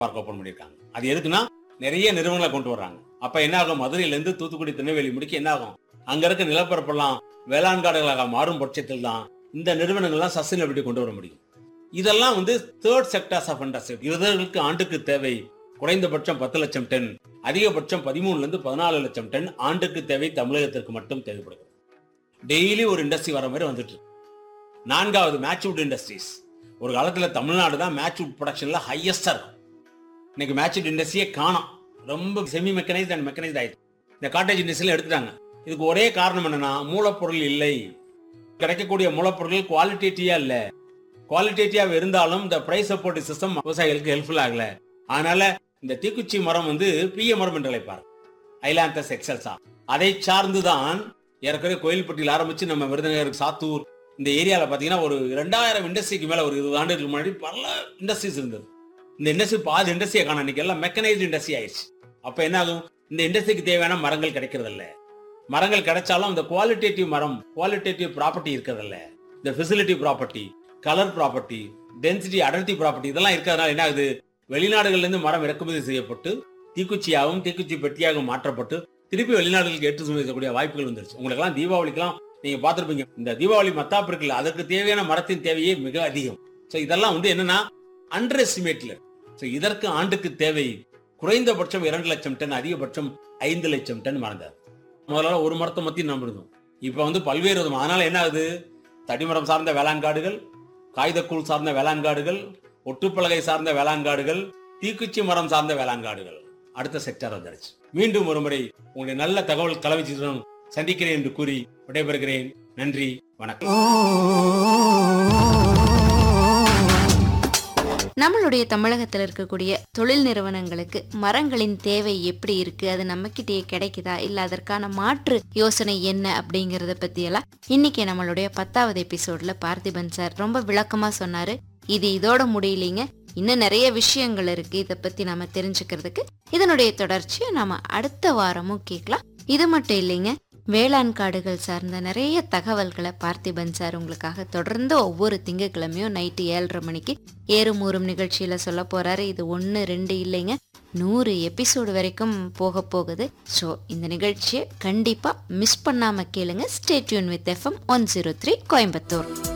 Park open பண்ணியிருக்காங்க அது எதுக்குன்னா நிறைய நிறுவனங்களை கொண்டு வர்றாங்க அப்ப என்ன ஆகும் மதுரையில இருந்து தூத்துக்குடி திருநெல்வேலி முடிக்க என்ன ஆகும் அங்க இருக்க நிலப்பரப்பெல்லாம் வேளாண் காடுகளாக மாறும் பட்சத்தில் தான் இந்த நிறுவனங்கள்லாம் சஸ்டைனபிலிட்டி கொண்டு வர முடியும் இதெல்லாம் வந்து தேர்ட் செக்டர்ஸ் ஆஃப் இண்டஸ்ட்ரி இவர்களுக்கு ஆண்டுக்கு தேவை குறைந்தபட்சம் பத்து லட்சம் டன் அதிகபட்சம் பதிமூணுல இருந்து பதினாலு லட்சம் டன் ஆண்டுக்கு தேவை தமிழகத்திற்கு மட்டும் தேவைப்படுகிறது டெய்லி ஒரு இண்டஸ்ட்ரி வர மாதிரி வந்துட்டு இருக்கு. நான்காவது மேட்ச்வுட் இண்டஸ்ட்ரீஸ் ஒரு காலத்துல தமிழ்நாடு தான் மேட்ச்வுட் ப்ரொடக்ஷன்ல ஹையஸ்டா இருக்கும் இன்னைக்கு மேட்ச்வுட் இண்டஸ்ட்ரியே காணோம் ரொம்ப செமி மெக்கனைஸ்ட் அண்ட் மெக்கனைஸ்ட் ஆயிடுச்சு இந்த காட்டேஜ் இண்டஸ்ட்ரியில எடுத்துட்டாங்க இதுக்கு ஒரே காரணம் என்னன்னா மூலப்பொருள் இல்லை கிடைக்கக்கூடிய மூலப்பொருட்கள் குவாலிட்டேட்டிவா இல்ல குவாலிட்டேட்டிவா இருந்தாலும் இந்த பிரைஸ் சப்போர்ட் சிஸ்டம் விவசாயிகளுக்கு ஹெல்ப்ஃபுல் ஆகல அதனால இந்த தீக்குச்சி மரம் வந்து பிய மரம் என்று அழைப்பார் ஐலாந்தஸ் எக்ஸல்சா அதை சார்ந்துதான் ஏற்கனவே கோயில்பட்டியில் ஆரம்பிச்சு நம்ம விருதுநகர் சாத்தூர் இந்த ஏரியால பாத்தீங்கன்னா ஒரு ரெண்டாயிரம் இண்டஸ்ட்ரிக்கு மேல ஒரு இருபது ஆண்டுகளுக்கு முன்னாடி பல இண்டஸ்ட்ரீஸ் இருந்தது இந்த இண்டஸ்ட்ரி பாதி இண்டஸ்ட்ரியை காணும் இன்னைக்கு எல்லாம் மெக்கனைஸ்டு இண்டஸ்ட்ரி ஆயிடுச்சு அப்ப என்ன ஆகும் இந்த இண்டஸ்ட்ரிக்கு தேவையான மரங்கள் கிடைக்கிறது இல்ல மரங்கள் கிடைச்சாலும் அந்த குவாலிட்டேட்டிவ் மரம் குவாலிட்டேட்டிவ் ப்ராப்பர்ட்டி இருக்கிறது இல்ல இந்த facility property colour property density அடர்த்தி ப்ராப்பர்ட்டி இதெல்லாம் இருக்கிறதுனால என்ன ஆகுது வெளிநாடுகள்ல இருந்து மரம் இறக்குமதி செய்யப்பட்டு தீக்குச்சியாகவும் தீக்குச்சி பெட்டியாகவும் மாற்றப்பட்டு திருப்பி வெளிநாடுகளுக்கு ஏற்றுமதி செய்யக்கூடிய வாய்ப்புகள் வந்துருச்சு உங்களுக்கெல்லாம் தீபாவளிக்கெல்லாம் நீங்க பார்த்திருப்பீங்க இந்த தீபாவளி மத்தாப்பு இருக்குல்ல அதற்கு தேவையான மரத்தின் தேவையே மிக அதிகம் ஸோ இதெல்லாம் வந்து என்னன்னா அண்டர் எஸ்டிமேட்ல ஸோ இதற்கு ஆண்டுக்கு தேவை குறைந்தபட்சம் இரண்டு லட்சம் டன் அதிகபட்சம் ஐந்து லட்சம் டன் மறந்தார் முதல்ல ஒரு மரத்தை மத்தி நம்பிருந்தோம் இப்போ வந்து பல்வேறு விதம் அதனால என்ன ஆகுது தடிமரம் சார்ந்த வேளாண் காடுகள் காகிதக்கூழ் சார்ந்த வேளாண் காடுகள் ஒட்டுப்பலகை சார்ந்த வேளாண் காடுகள் தீக்குச்சி மரம் சார்ந்த வேளாண் காடுகள் அடுத்த செக்டர் வந்துருச்சு மீண்டும் ஒருமுறை உங்களுடைய நல்ல தகவல் கலவச்சியுடன் சந்திக்கிறேன் என்று கூறி விடைபெறுகிறேன் நன்றி வணக்கம் நம்மளுடைய தமிழகத்தில் இருக்கக்கூடிய தொழில் நிறுவனங்களுக்கு மரங்களின் தேவை எப்படி இருக்கு அது நம்மக்கிட்டேயே கிடைக்குதா இல்ல அதற்கான மாற்று யோசனை என்ன அப்படிங்கறத பத்தி எல்லாம் இன்னைக்கு நம்மளுடைய பத்தாவது எபிசோட்ல பார்த்திபன் சார் ரொம்ப விளக்கமா சொன்னாரு இது இதோட முடியலைங்க இன்னும் நிறைய விஷயங்கள் இருக்கு இதை பத்தி நாம தெரிஞ்சுக்கிறதுக்கு இதனுடைய தொடர்ச்சியை நாம அடுத்த வாரமும் கேட்கலாம் இது மட்டும் இல்லைங்க வேளாண் காடுகள் சார்ந்த நிறைய தகவல்களை பார்த்திபன் சார் உங்களுக்காக தொடர்ந்து ஒவ்வொரு திங்கட்கிழமையும் நைட்டு ஏழரை மணிக்கு ஏறும் ஊறும் நிகழ்ச்சியில சொல்ல போறாரு இது ஒன்று ரெண்டு இல்லைங்க நூறு எபிசோடு வரைக்கும் போக போகுது ஸோ இந்த நிகழ்ச்சியை கண்டிப்பா மிஸ் பண்ணாம கேளுங்க stay tuned with FM one zero three Coimbatore